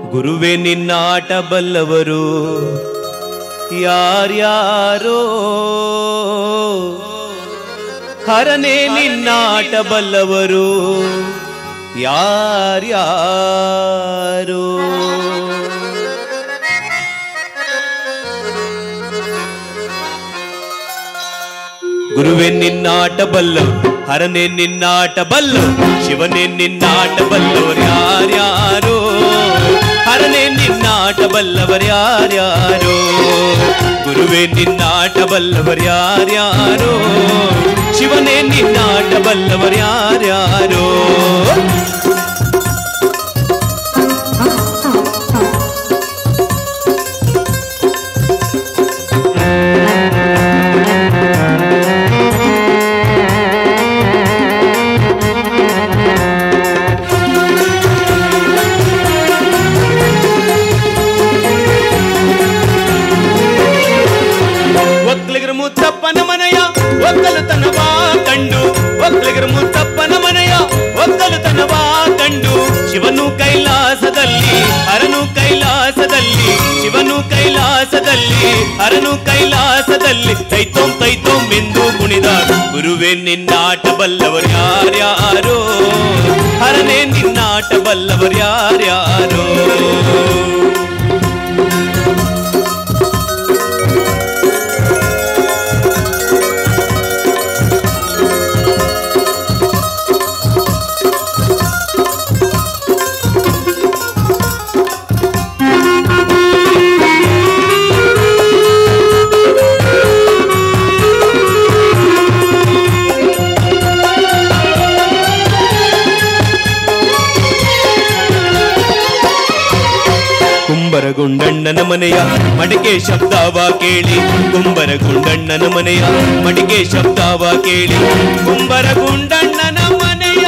ಗುರುವೇ ನಿನ್ನಾಟ ಬಲ್ಲವರು ಯಾರ್ಯಾರೋ ಹರನೇ ನಿನ್ನಾಟ ಬಲ್ಲವರು ಯಾರ್ಯಾರೋ ಗುರುವೇ ನಿನ್ನಾಟ ಬಲ್ಲವರು ಹರನೇ ನಿನ್ನಾಟ ಬಲ್ಲವರು ಶಿವನೇ ನಿನ್ನಾಟ ಬಲ್ಲವರು ಯಾರ್ಯಾರೋ ಹರನೇ ನಿನ್ನಾಟ ಬಲ್ಲವರು ಯಾರ್ಯಾರೋ ಗುರುವೇ ನಿನ್ನಾಟ ಬಲ್ಲವರು ಯಾರ್ಯಾರೋ ಶಿವನೇ ನಿನ್ನಾಟ ಬಲ್ಲವರು ಯಾರ್ಯಾರೋ ಒಕ್ಕಲಿಗರ ಮುತ್ತಪ್ಪನ ಮನೆಯ ಒಕ್ಕಲುತನವ ಕಂಡು ಒಕ್ಕಲಿಗರ ಮುತ್ತಪ್ಪನ ಮನೆಯ ಒಕ್ಕಲುತನವ ಕಂಡು ಶಿವನು ಕೈಲಾಸದಲ್ಲಿ ಹರನು ಕೈಲಾಸದಲ್ಲಿ ಶಿವನು ಕೈಲಾಸದಲ್ಲಿ ಹರನು ಕೈಲಾಸದಲ್ಲಿ ತೈತೋಂ ತೈತೋಂ ಎಂದು ಕುಣಿದ ಗುರುವೇ ನಿನ್ನಾಟ ಬಲ್ಲವರು ಯಾರ್ಯಾರೋ ಹರನೇ ನಿನ್ನಾಟ ಬಲ್ಲವರು ಯಾರ್ಯಾರೋ ಕುಂಬರಗುಂಡಣ್ಣನ ಮನೆಯ ಮಡಿಕೆ ಶಬ್ದವ ಕೇಳಿ ಕುಂಬರಗುಂಡಣ್ಣನ ಮನೆಯ ಮಡಿಕೆ ಶಬ್ದವ ಕೇಳಿ ಕುಂಬರಗುಂಡಣ್ಣನ ಮನೆಯ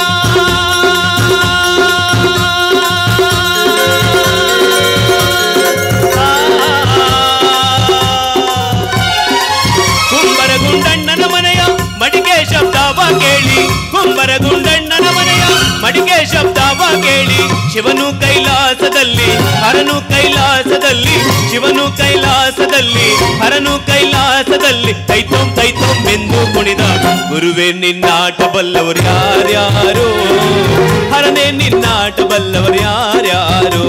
ಕುಂಬರಗುಂಡಣ್ಣನ ಮನೆಯ ಮಡಿಕೆ ಶಬ್ದವ ಕೇಳಿ ಕುಂಬರಗುಂಡಣ್ಣನ ಮನೆಯ ಮಡಿಕೆ ಶಬ್ದವ ಕೇಳಿ ಶಿವನು ಕೈಲಾಸದಲ್ಲಿ ಹರನು ಕೈಲಾಸದಲ್ಲಿ ಶಿವನು ಕೈಲಾಸದಲ್ಲಿ ಹರನು ಕೈಲಾಸದಲ್ಲಿ ತೈತೋಂ ತೈತೋಂ ಎಂದು ಕುಣಿದ ಗುರುವೇ ನಿನ್ನಾಟ ಬಲ್ಲವರು ಯಾರ್ಯಾರೋ ಹರನೇ ನಿನ್ನಾಟ ಬಲ್ಲವರು ಯಾರ್ಯಾರೋ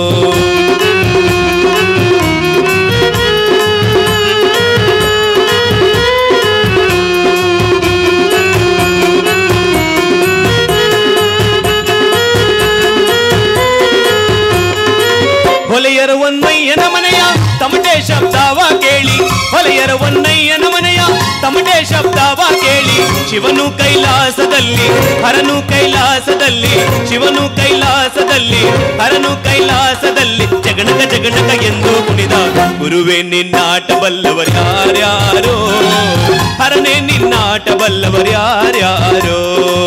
ಹೊಲೆಯರ ಒನ್ನಯ್ಯನ ಮನೆಯ ತಮಟೆ ಶಬ್ದವ ಕೇಳಿ ಹೊಲೆಯರ ಒನ್ನಯ್ಯನ ಮನೆಯ ತಮಟೆ ಶಬ್ದವ ಕೇಳಿ ಶಿವನು ಕೈಲಾಸದಲ್ಲಿ ಹರನು ಕೈಲಾಸದಲ್ಲಿ ಶಿವನು ಕೈಲಾಸದಲ್ಲಿ ಹರನು ಕೈಲಾಸದಲ್ಲಿ ಜಗಣಕ ಜಗಣಕ ಎಂದು ಕುಣಿದ ಗುರುವೇ ನಿನ್ನಾಟ ಬಲ್ಲವರು ಯಾರ್ಯಾರೋ ಹರನೇ ನಿನ್ನಾಟ ಬಲ್ಲವರು ಯಾರ್ಯಾರೋ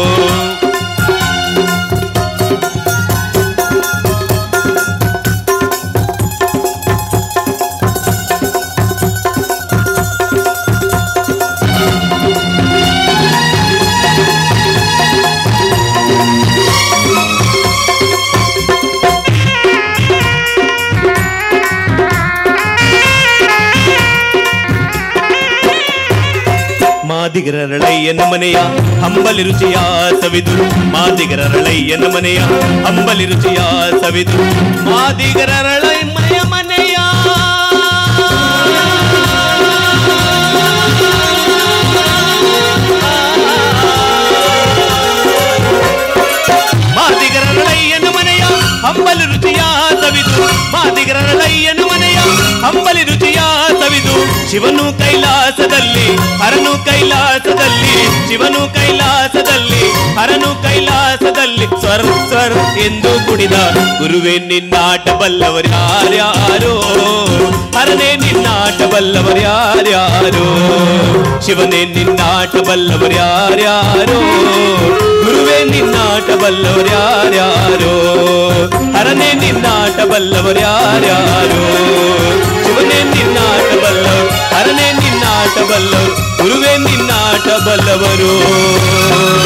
ಮಾದಿಗರರಳಯ್ಯನ ಮನೆಯ ಹಂಬಲಿ ರುಚಿಯ ಸವಿದು ಮಾದಿಗರರಳಯ್ಯನ ಮನೆಯ ಹಂಬಲಿ ರುಚಿಯ ಸವಿದು ಮಾದಿಗರರಳಯ್ಯ ಮನೆಯ ಮಾದಿಗರರಳಯ್ಯನ ಮನೆಯ ಹಂಬಲಿ ರುಚಿಯ ಸವಿದು ಮಾದಿಗರರಳಯ್ಯನ ಮನೆಯ ಹಂಬಲಿ ರುಚಿಯ ಸವಿದು ಶಿವನು ಕೈಲಾಸದಲ್ಲಿ ಹರನು ಕೈಲಾಸದಲ್ಲಿ ಶಿವನು ಕೈಲಾಸದಲ್ಲಿ ಹರನು ಕೈಲಾಸದಲ್ಲಿ ಸ್ವರ್ ಸ್ವರ್ ಎಂದು ಕುಡಿದ ಗುರುವೇ ನಿನ್ನಾಟ ಬಲ್ಲವರು ಯಾರ್ಯಾರೋ ಹರನೇ ನಿನ್ನಾಟ ಬಲ್ಲವರು ಯಾರ್ಯಾರೋ ಶಿವನೇ ನಿನ್ನಾಟ ಬಲ್ಲವರು ಯಾರ್ಯಾರೋ ಗುರುವೇ ನಿನ್ನಾಟ ಬಲ್ಲವರು ಯಾರ್ಯಾರೋ ಹರನೇ ನಿನ್ನಾಟ ಬಲ್ಲವರು ಯಾರ್ಯಾರೋ ಶಿವನೇ ನಿನ್ನಾಟ ಬಲ್ಲವರು ಹರನೇ ನಿನ್ನಾಟ ಬಲ್ಲವರು ಗುರುವೇ ನಿನ್ನಾಟ ಬಲ್ಲವರು